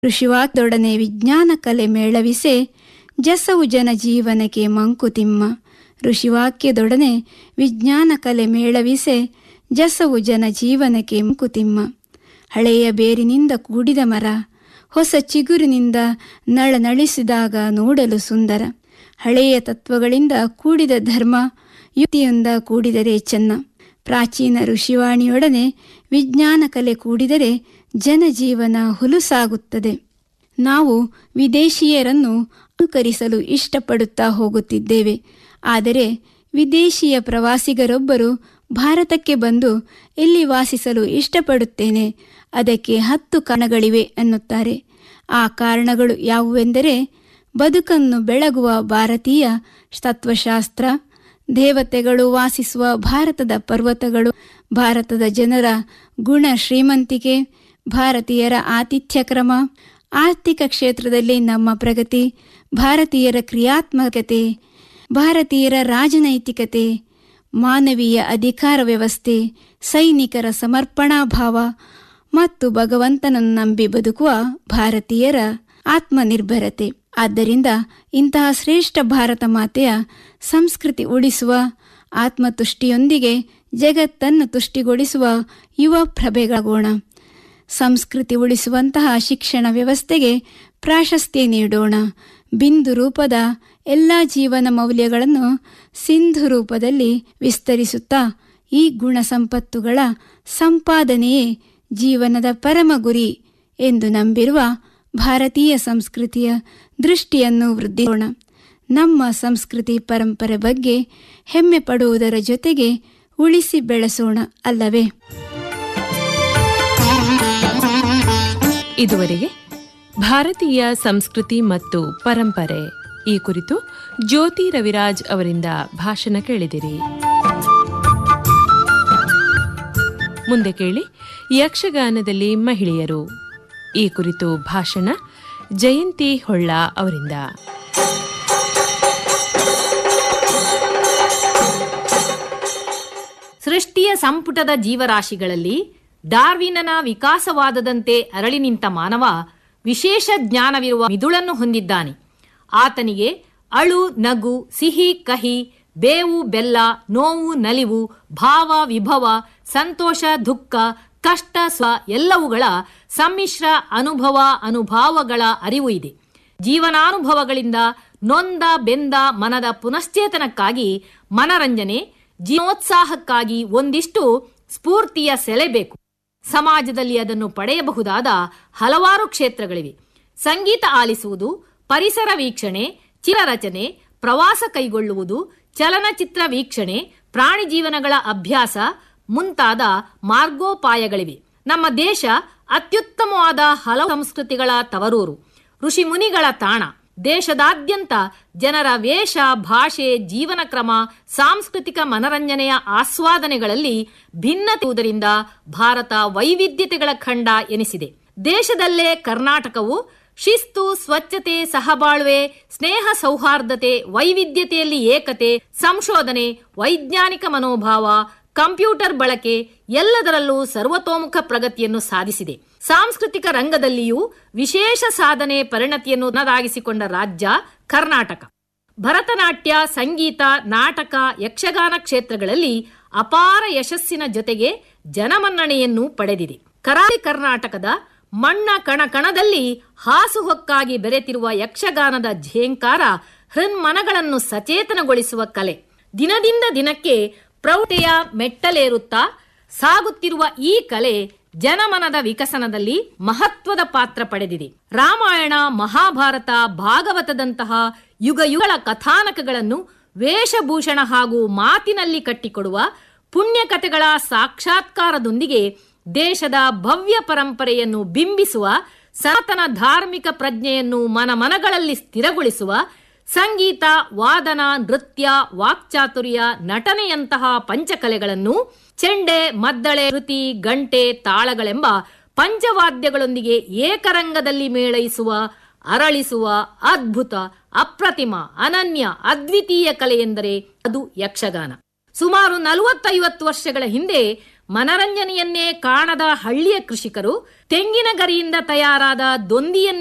ಋಷಿವಾಕ್ಯದೊಡನೆ ವಿಜ್ಞಾನ ಕಲೆ ಮೇಳವಿಸೆ ಜಸವು ಜನ ಜೀವನಕ್ಕೆ ಮಂಕುತಿಮ್ಮ ಋಷಿವಾಕ್ಯದೊಡನೆ ವಿಜ್ಞಾನ ಕಲೆ ಮೇಳವಿಸೆ ಜಸವು ಜನ ಜೀವನಕ್ಕೆ ಮಂಕುತಿಮ್ಮ ಹಳೆಯ ಬೇರಿನಿಂದ ಕೂಡಿದ ಮರ ಹೊಸ ಚಿಗುರಿನಿಂದ ನಳನಳಿಸಿದಾಗ ನೋಡಲು ಸುಂದರ ಹಳೆಯ ತತ್ವಗಳಿಂದ ಕೂಡಿದ ಧರ್ಮ ಯುಕ್ತಿಯಿಂದ ಕೂಡಿದರೆ ಚೆನ್ನ ಪ್ರಾಚೀನ ಋಷಿವಾಣಿಯೊಡನೆ ವಿಜ್ಞಾನ ಕಲೆ ಕೂಡಿದರೆ ಜನಜೀವನ ಹುಲುಸಾಗುತ್ತದೆ ನಾವು ವಿದೇಶಿಯರನ್ನು ಅನುಕರಿಸಲು ಇಷ್ಟಪಡುತ್ತಾ ಹೋಗುತ್ತಿದ್ದೇವೆ ಆದರೆ ವಿದೇಶಿಯ ಪ್ರವಾಸಿಗರೊಬ್ಬರು ಭಾರತಕ್ಕೆ ಬಂದು ಇಲ್ಲಿ ವಾಸಿಸಲು ಇಷ್ಟಪಡುತ್ತೇನೆ ಅದಕ್ಕೆ ಹತ್ತು ಕಾರಣಗಳಿವೆ ಅನ್ನುತ್ತಾರೆ ಆ ಕಾರಣಗಳು ಯಾವುವೆಂದರೆ ಬದುಕನ್ನು ಬೆಳಗುವ ಭಾರತೀಯ ತತ್ವಶಾಸ್ತ್ರ ದೇವತೆಗಳು ವಾಸಿಸುವ ಭಾರತದ ಪರ್ವತಗಳು ಭಾರತದ ಜನರ ಗುಣ ಶ್ರೀಮಂತಿಕೆ ಭಾರತೀಯರ ಆತಿಥ್ಯ ಕ್ರಮ ಆರ್ಥಿಕ ಕ್ಷೇತ್ರದಲ್ಲಿ ನಮ್ಮ ಪ್ರಗತಿ ಭಾರತೀಯರ ಕ್ರಿಯಾತ್ಮಕತೆ ಭಾರತೀಯರ ರಾಜನೈತಿಕತೆ ಮಾನವೀಯ ಅಧಿಕಾರ ವ್ಯವಸ್ಥೆ ಸೈನಿಕರ ಸಮರ್ಪಣಾ ಭಾವ ಮತ್ತು ಭಗವಂತನನ್ನು ನಂಬಿ ಬದುಕುವ ಭಾರತೀಯರ ಆತ್ಮನಿರ್ಭರತೆ ಆದ್ದರಿಂದ ಇಂತಹ ಶ್ರೇಷ್ಠ ಭಾರತ ಮಾತೆಯ ಸಂಸ್ಕೃತಿ ಉಳಿಸುವ ಆತ್ಮತುಷ್ಟಿಯೊಂದಿಗೆ ಜಗತ್ತನ್ನು ತುಷ್ಟಿಗೊಳಿಸುವ ಯುವ ಪ್ರಭೆಗಳಾಗೋಣ ಸಂಸ್ಕೃತಿ ಉಳಿಸುವಂತಹ ಶಿಕ್ಷಣ ವ್ಯವಸ್ಥೆಗೆ ಪ್ರಾಶಸ್ತ್ಯ ನೀಡೋಣ ಬಿಂದು ರೂಪದ ಎಲ್ಲ ಜೀವನ ಮೌಲ್ಯಗಳನ್ನು ಸಿಂಧು ರೂಪದಲ್ಲಿ ವಿಸ್ತರಿಸುತ್ತಾ ಈ ಗುಣ ಸಂಪತ್ತುಗಳ ಸಂಪಾದನೆಯೇ ಜೀವನದ ಪರಮ ಗುರಿ ಎಂದು ನಂಬಿರುವ ಭಾರತೀಯ ಸಂಸ್ಕೃತಿಯ ದೃಷ್ಟಿಯನ್ನು ವೃದ್ಧಿಸೋಣ ನಮ್ಮ ಸಂಸ್ಕೃತಿ ಪರಂಪರೆ ಬಗ್ಗೆ ಹೆಮ್ಮೆ ಪಡುವುದರ ಜೊತೆಗೆ ಉಳಿಸಿ ಬೆಳೆಸೋಣ ಅಲ್ಲವೇ ಇದುವರೆಗೆ ಭಾರತೀಯ ಸಂಸ್ಕೃತಿ ಮತ್ತು ಪರಂಪರೆ ಈ ಕುರಿತು ಜ್ಯೋತಿ ರವಿರಾಜ್ ಅವರಿಂದ ಭಾಷಣ ಕೇಳಿದಿರಿ ಮುಂದೆ ಕೇಳಿ ಯಕ್ಷಗಾನದಲ್ಲಿ ಮಹಿಳೆಯರು ಈ ಕುರಿತು ಭಾಷಣ ಜಯಂತಿ ಹೊಳ್ಳ ಅವರಿಂದ ಸೃಷ್ಟಿಯ ಸಂಪುಟದ ಜೀವರಾಶಿಗಳಲ್ಲಿ ಡಾರ್ವಿನನ ವಿಕಾಸವಾದದಂತೆ ಅರಳಿ ನಿಂತ ಮಾನವ ವಿಶೇಷ ಜ್ಞಾನವಿರುವ ಮಿದುಳನ್ನು ಹೊಂದಿದ್ದಾನೆ ಆತನಿಗೆ ಅಳು ನಗು ಸಿಹಿ ಕಹಿ ಬೇವು ಬೆಲ್ಲ ನೋವು ನಲಿವು ಭಾವ ವಿಭವ ಸಂತೋಷ ದುಃಖ ಕಷ್ಟ ಸ್ವ ಎಲ್ಲವುಗಳ ಸಮ್ಮಿಶ್ರ ಅನುಭವ ಅನುಭಾವಗಳ ಅರಿವು ಇದೆ ಜೀವನಾನುಭವಗಳಿಂದ ನೊಂದ ಬೆಂದ ಮನದ ಪುನಶ್ಚೇತನಕ್ಕಾಗಿ ಮನರಂಜನೆ ಜೀವೋತ್ಸಾಹಕ್ಕಾಗಿ ಒಂದಿಷ್ಟು ಸ್ಫೂರ್ತಿಯ ಸೆಲೆ ಬೇಕು ಸಮಾಜದಲ್ಲಿ ಅದನ್ನು ಪಡೆಯಬಹುದಾದ ಹಲವಾರು ಕ್ಷೇತ್ರಗಳಿವೆ ಸಂಗೀತ ಆಲಿಸುವುದು ಪರಿಸರ ವೀಕ್ಷಣೆ ಚಿರರಚನೆ ಪ್ರವಾಸ ಕೈಗೊಳ್ಳುವುದು ಚಲನಚಿತ್ರ ವೀಕ್ಷಣೆ ಪ್ರಾಣಿ ಜೀವನಗಳ ಅಭ್ಯಾಸ ಮುಂತಾದ ಮಾರ್ಗೋಪಾಯಗಳಿವೆ ನಮ್ಮ ದೇಶ ಅತ್ಯುತ್ತಮವಾದ ಹಲವು ಸಂಸ್ಕೃತಿಗಳ ತವರೂರು ಋಷಿ ಮುನಿಗಳ ತಾಣ ದೇಶದಾದ್ಯಂತ ಜನರ ವೇಷ ಭಾಷೆ ಜೀವನ ಕ್ರಮ ಸಾಂಸ್ಕೃತಿಕ ಮನರಂಜನೆಯ ಆಸ್ವಾದನೆಗಳಲ್ಲಿ ಭಿನ್ನತೆಯುವುದರಿಂದ ಭಾರತ ವೈವಿಧ್ಯತೆಗಳ ಖಂಡ ಎನಿಸಿದೆ ದೇಶದಲ್ಲೇ ಕರ್ನಾಟಕವು ಶಿಸ್ತು ಸ್ವಚ್ಛತೆ ಸಹಬಾಳ್ವೆ ಸ್ನೇಹ ಸೌಹಾರ್ದತೆ ವೈವಿಧ್ಯತೆಯಲ್ಲಿ ಏಕತೆ ಸಂಶೋಧನೆ ವೈಜ್ಞಾನಿಕ ಮನೋಭಾವ ಕಂಪ್ಯೂಟರ್ ಬಳಕೆ ಎಲ್ಲದರಲ್ಲೂ ಸರ್ವತೋಮುಖ ಪ್ರಗತಿಯನ್ನು ಸಾಧಿಸಿದೆ ಸಾಂಸ್ಕೃತಿಕ ರಂಗದಲ್ಲಿಯೂ ವಿಶೇಷ ಸಾಧನೆ ಪರಿಣತಿಯನ್ನು ನದಾಗಿಸಿಕೊಂಡ ರಾಜ್ಯ ಕರ್ನಾಟಕ ಭರತನಾಟ್ಯ ಸಂಗೀತ ನಾಟಕ ಯಕ್ಷಗಾನ ಕ್ಷೇತ್ರಗಳಲ್ಲಿ ಅಪಾರ ಯಶಸ್ಸಿನ ಜೊತೆಗೆ ಜನಮನ್ನಣೆಯನ್ನು ಪಡೆದಿದೆ ಕರಾಳಿ ಕರ್ನಾಟಕದ ಮಣ್ಣ ಕಣ ಕಣದಲ್ಲಿ ಹಾಸುಹೊಕ್ಕಾಗಿ ಬೆರೆತಿರುವ ಯಕ್ಷಗಾನದ ಝೇಂಕಾರ ಹೃನ್ಮನಗಳನ್ನು ಸಚೇತನಗೊಳಿಸುವ ಕಲೆ ದಿನದಿಂದ ದಿನಕ್ಕೆ ಪ್ರೌಢತೆಯ ಮೆಟ್ಟಲೇರುತ್ತಾ ಸಾಗುತ್ತಿರುವ ಈ ಕಲೆ ಜನಮನದ ವಿಕಸನದಲ್ಲಿ ಮಹತ್ವದ ಪಾತ್ರ ಪಡೆದಿದೆ ರಾಮಾಯಣ ಮಹಾಭಾರತ ಭಾಗವತದಂತಹ ಯುಗ ಯುಗಳ ಕಥಾನಕಗಳನ್ನು ವೇಷಭೂಷಣ ಹಾಗೂ ಮಾತಿನಲ್ಲಿ ಕಟ್ಟಿಕೊಡುವ ಪುಣ್ಯಕಥೆಗಳ ಸಾಕ್ಷಾತ್ಕಾರದೊಂದಿಗೆ ದೇಶದ ಭವ್ಯ ಪರಂಪರೆಯನ್ನು ಬಿಂಬಿಸುವ ಸನಾತನ ಧಾರ್ಮಿಕ ಪ್ರಜ್ಞೆಯನ್ನು ಮನಮನಗಳಲ್ಲಿ ಸ್ಥಿರಗೊಳಿಸುವ ಸಂಗೀತ ವಾದನ ನೃತ್ಯ ವಾಕ್ಚಾತುರ್ಯ ನಟನೆಯಂತಹ ಪಂಚಕಲೆಗಳನ್ನು ಚೆಂಡೆ ಮದ್ದಳೆ ಋತಿ ಗಂಟೆ ತಾಳಗಳೆಂಬ ಪಂಚವಾದ್ಯಗಳೊಂದಿಗೆ ಏಕರಂಗದಲ್ಲಿ ಮೇಳೈಸುವ ಅರಳಿಸುವ ಅದ್ಭುತ ಅಪ್ರತಿಮ ಅನನ್ಯ ಅದ್ವಿತೀಯ ಕಲೆ ಎಂದರೆ ಅದು ಯಕ್ಷಗಾನ ಸುಮಾರು ನಲವತ್ತೈವತ್ತು ವರ್ಷಗಳ ಹಿಂದೆ ಮನರಂಜನೆಯನ್ನೇ ಕಾಣದ ಹಳ್ಳಿಯ ಕೃಷಿಕರು ತೆಂಗಿನ ಗರಿಯಿಂದ ತಯಾರಾದ ದೊಂದಿಯನ್ನೇ